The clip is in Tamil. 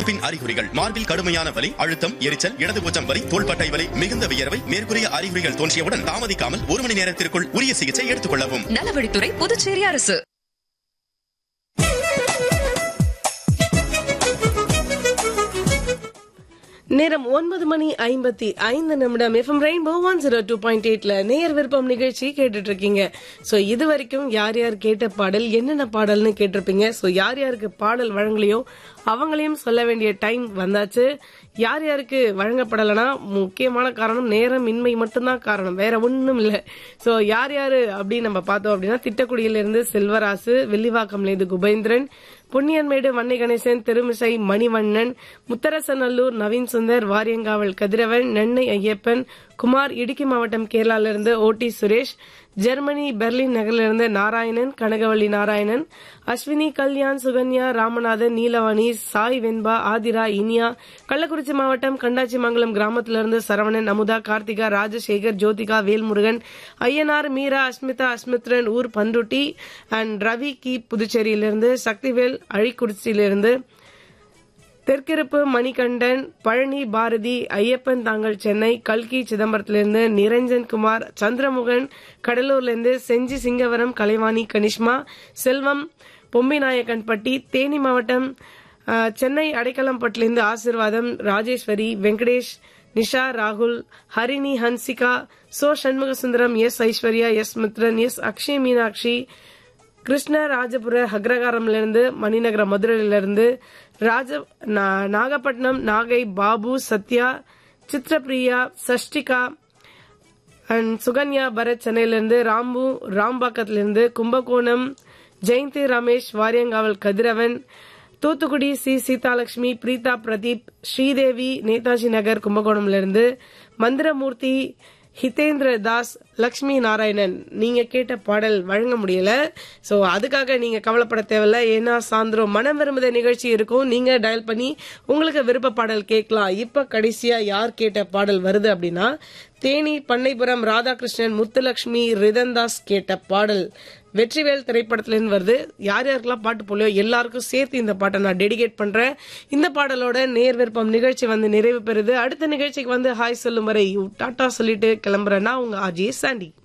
பின் அறிகுறிகள் மார்பில் கடுமையான வலி அழுத்தம் எரிச்சல் இடது பூச்சம் வலி தோள்பட்டை வலி மிகுந்த வியர்வை மேற்கூறிய அறிகுறிகள் தோன்றியவுடன் தாமதிக்காமல் ஒரு மணி நேரத்திற்குள் உரிய சிகிச்சை எடுத்துக் கொள்ளவும் நலவழித்துறை புதுச்சேரி அரசு நேரம் ஒன்பது மணி ஐம்பத்தி ஐந்து நிமிடம் FM Rainbow one zero two point எயிட்ல நேயர் விருப்பம் நிகழ்ச்சி கேட்டுட்டு இருக்கீங்க சோ இது வரைக்கும் யார் யார் கேட்ட பாடல் என்னென்ன பாடல்னு கேட்டிருப்பீங்க சோ யார் யாருக்கு பாடல் வழங்கலையோ அவங்களையும் சொல்ல வேண்டிய டைம் வந்தாச்சு யார் யாருக்கு வழங்கப்படலைன்னா முக்கியமான காரணம் நேரம் இன்மை மட்டும்தான் காரணம் வேற ஒண்ணும் இல்ல சோ யார் யாரு அப்படின்னு நம்ம பார்த்தோம் அப்படின்னா திட்டக்குடியிலிருந்து செல்வராசு வெள்ளிவாக்கம்லேருந்து குபேந்திரன் பொன்னியன்மேடு வன்னை கணேசன் திருமிசை மணிவண்ணன் முத்தரசநல்லூர் நவீன் சுந்தர் வாரியங்காவல் கதிரவன் நென்னை ஐயப்பன் குமார் இடுக்கி மாவட்டம் கேரளாவிலிருந்து ஓடி சுரேஷ் ஜெர்மனி பெர்லின் நகரிலிருந்து நாராயணன் கனகவள்ளி நாராயணன் அஸ்வினி கல்யாண் சுகன்யா ராமநாதன் நீலவாணி சாய் வெண்பா ஆதிரா இனியா கள்ளக்குறிச்சி மாவட்டம் கண்டாச்சிமங்கலம் கிராமத்திலிருந்து சரவணன் அமுதா கார்த்திகா ராஜசேகர் ஜோதிகா வேல்முருகன் ஐயனார் மீரா அஸ்மிதா அஸ்மித்ரன் ஊர் பண்ருட்டி அண்ட் ரவி கி புதுச்சேரியிலிருந்து சக்திவேல் அழிக்குறிச்சியிலிருந்து தெற்கிருப்பு மணிகண்டன் பழனி பாரதி ஐயப்பன் தாங்கல் சென்னை கல்கி சிதம்பரத்திலிருந்து நிரஞ்சன் குமார் சந்திரமுகன் கடலூர்லேருந்து செஞ்சி சிங்கவரம் கலைவாணி கனிஷ்மா செல்வம் பொம்பிநாயக்கன்பட்டி தேனி மாவட்டம் அஹ், சென்னை அடைக்கலம்பட்டிலிருந்து ஆசிர்வாதம் ராஜேஸ்வரி வெங்கடேஷ் நிஷா ராகுல் ஹரிணி ஹன்சிகா சோ Shanmugasundaram S Aishwarya S Mithran S Akshay Meenakshi Krishna Rajapura அக்ரகாரம்லேருந்து மணிநகர மதுரையிலிருந்து ராஜ நா- நாகப்பட்டினம் நாகை பாபு சத்யா சித்ரபிரியா சஷ்டிகா அண்ட் சுகன்யா பரத் சென்னையிலிருந்து ராம்பு ராம்பாக்கத்திலிருந்து கும்பகோணம் ஜெயந்தி ரமேஷ் வாரியங்காவல் கதிரவன் தூத்துக்குடி சி சீதாலட்சுமி பிரீதா பிரதீப் ஸ்ரீதேவி நேதாஜி நகர் கும்பகோணம்லிருந்து மந்திரமூர்த்தி ஹிதேந்திர தாஸ் லக்ஷ்மி நாராயணன் நீங்க கேட்ட பாடல் வழங்க முடியல சோ அதுக்காக நீங்க கவலைப்பட தேவையில்ல ஏன்னா சாயந்தரம் மனம் விரும்புத நிகழ்ச்சி இருக்கும் நீங்க டயல் பண்ணி உங்களுக்கு விருப்ப பாடல் கேட்கலாம் இப்ப கடைசியா யார் கேட்ட பாடல் வருது அப்படின்னா தேனி பண்ணைபுரம் ராதாகிருஷ்ணன் முத்துலட்சுமி ரிதன்தாஸ் கேட்ட பாடல் வெற்றிவேல் திரைப்படத்திலிருந்து வருது யார் யாருக்கெல்லாம் பாட்டு போலியோ எல்லாருக்கும் சேர்த்து இந்த பாட்டை நான் டெடிகேட் பண்றேன் இந்த பாடலோட நேர் விருப்பம் நிகழ்ச்சி வந்து நிறைவு பெறுது அடுத்த நிகழ்ச்சிக்கு வந்து ஹாய் சொல்லும் வரை டாட்டா சொல்லிட்டு கிளம்புறேன்னா உங்க அஜய் சாண்டி